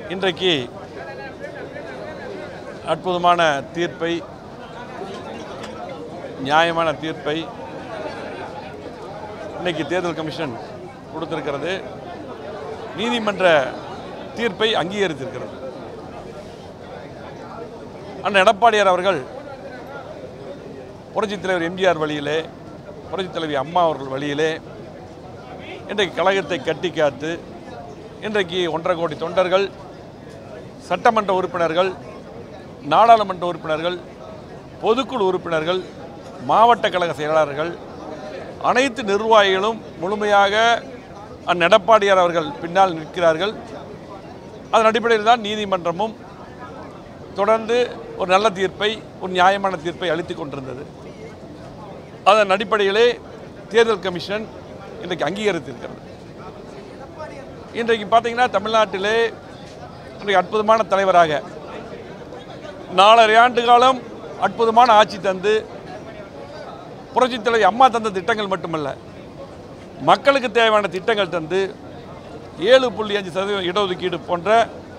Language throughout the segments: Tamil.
இன்றைக்கு அற்புதமான தீர்ப்பை நியாயமான தீர்ப்பை இன்னைக்கு தேர்தல் கமிஷன் கொடுத்திருக்கிறது நீதிமன்ற தீர்ப்பை அங்கீகரித்திருக்கிறது அண்ணன் எடப்பாடியார் அவர்கள் புரட்சித் தலைவர் எம்ஜிஆர் வழியிலே புரட்சித் தலைவி அம்மா அவர்கள் வழியிலே இன்றைக்கு கழகத்தை கட்டி காத்து இன்றைக்கு ஒன்றரை கோடி தொண்டர்கள் சட்டமன்ற உறுப்பினர்கள் நாடாளுமன்ற உறுப்பினர்கள் பொதுக்குழு உறுப்பினர்கள் மாவட்ட கழக செயலாளர்கள் அனைத்து நிர்வாகிகளும் முழுமையாக அண்ணன் எடப்பாடியார் அவர்கள் பின்னால் நிற்கிறார்கள் அதன் அடிப்படையில் தான் நீதிமன்றமும் தொடர்ந்து ஒரு நல்ல தீர்ப்பை ஒரு நியாயமான தீர்ப்பை அளித்துக் கொண்டிருந்தது அதன் அடிப்படையிலே தேர்தல் கமிஷன் இன்றைக்கு அங்கீகரித்திருக்கிறது இன்றைக்கு பார்த்தீங்கன்னா தமிழ்நாட்டிலே இன்றைக்கு அற்புதமான தலைவராக நாலரை ஆண்டு காலம் அற்புதமான ஆட்சி தந்து புரட்சித் தலைவர் அம்மா தந்த திட்டங்கள் மட்டுமல்ல மக்களுக்கு தேவையான திட்டங்கள் தந்து ஏழு புள்ளி அஞ்சு சதவீதம் இடஒதுக்கீடு போன்ற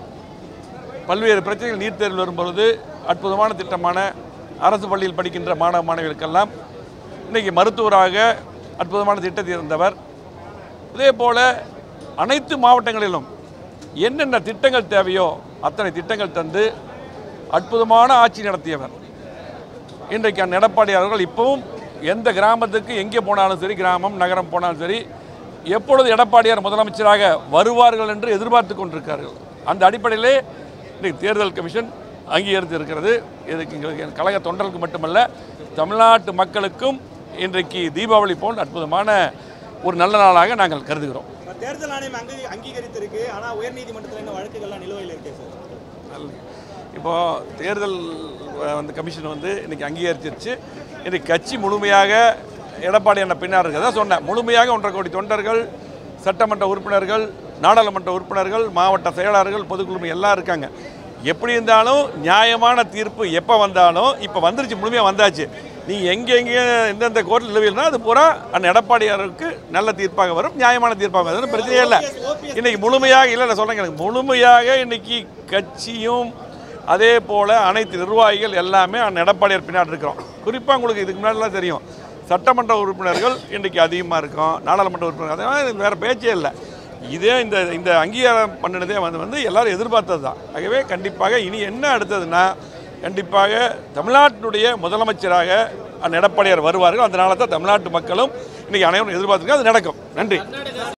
பல்வேறு பிரச்சனைகள் நீட் தேர்வில் வரும்பொழுது அற்புதமான திட்டமான அரசு பள்ளியில் படிக்கின்ற மாணவ மாணவிகளுக்கெல்லாம் இன்றைக்கி மருத்துவராக அற்புதமான திட்டத்தை இருந்தவர் இதே போல் அனைத்து மாவட்டங்களிலும் என்னென்ன திட்டங்கள் தேவையோ அத்தனை திட்டங்கள் தந்து அற்புதமான ஆட்சி நடத்தியவர் இன்றைக்கு அந்த எடப்பாடி அவர்கள் இப்பவும் எந்த கிராமத்துக்கு எங்கே போனாலும் சரி கிராமம் நகரம் போனாலும் சரி எப்பொழுது எடப்பாடியார் முதலமைச்சராக வருவார்கள் என்று எதிர்பார்த்து கொண்டிருக்கார்கள் அந்த அடிப்படையிலே இன்றைக்கு தேர்தல் கமிஷன் அங்கீகரித்து இருக்கிறது இதுக்கு எங்களுக்கு என் கழக தொண்டர்களுக்கு மட்டுமல்ல தமிழ்நாட்டு மக்களுக்கும் இன்றைக்கு தீபாவளி போல் அற்புதமான ஒரு நல்ல நாளாக நாங்கள் கருதுகிறோம் தேர்தல் ஆணையம் அங்கீ அங்கீகரித்திருக்கு ஆனா உயர்நீதிமன்றத்தில் இன்னும் வழக்குகள்லாம் நிலுவையில் இருக்கே சார் நல்லது. இப்போ தேர்தல் அஹ், வந்து கமிஷன் வந்து இன்னைக்கு அங்கீகரிச்சிருச்சு இன்னைக்கு கட்சி முழுமையாக எடப்பாடி என்ன பின்னார் இருக்கு அதான் சொன்னேன் முழுமையாக ஒன்றரை கோடி தொண்டர்கள் சட்டமன்ற உறுப்பினர்கள் நாடாளுமன்ற உறுப்பினர்கள் மாவட்ட செயலாளர்கள் பொதுக்குழு எல்லாம் இருக்காங்க எப்படி இருந்தாலும் நியாயமான தீர்ப்பு எப்போ வந்தாலும் இப்போ வந்துருச்சு முழுமையாக வந்தாச்சு நீ எங்கே எங்கே எந்தெந்த கோர்ட்டில் நிலவில்னா அது பூரா அந்த எடப்பாடியாருக்கு நல்ல தீர்ப்பாக வரும் நியாயமான தீர்ப்பாக வரும் அது பிரச்சனையே இல்லை இன்னைக்கு முழுமையாக இல்லை நான் சொல்கிறேன் எனக்கு முழுமையாக இன்னைக்கு கட்சியும் அதே போல் அனைத்து நிர்வாகிகள் எல்லாமே அந்த எடப்பாடியார் பின்னாடி இருக்கிறோம் குறிப்பாக உங்களுக்கு இதுக்கு முன்னாடிலாம் தெரியும் சட்டமன்ற உறுப்பினர்கள் இன்றைக்கி அதிகமாக இருக்கும் நாடாளுமன்ற உறுப்பினர்கள் அதெல்லாம் வேறு பேச்சே இல்லை இதே இந்த இந்த அங்கீகாரம் பண்ணினதே வந்து வந்து எல்லாரும் எதிர்பார்த்தது தான் ஆகவே கண்டிப்பாக இனி என்ன அடுத்ததுன்னா கண்டிப்பாக தமிழ்நாட்டினுடைய முதலமைச்சராக அந்த எடப்பாடியார் வருவார்கள் அதனால தான் தமிழ்நாட்டு மக்களும் இன்றைக்கி அனைவரும் எதிர்பார்த்துருக்காங்க அது நடக்கும் நன்றி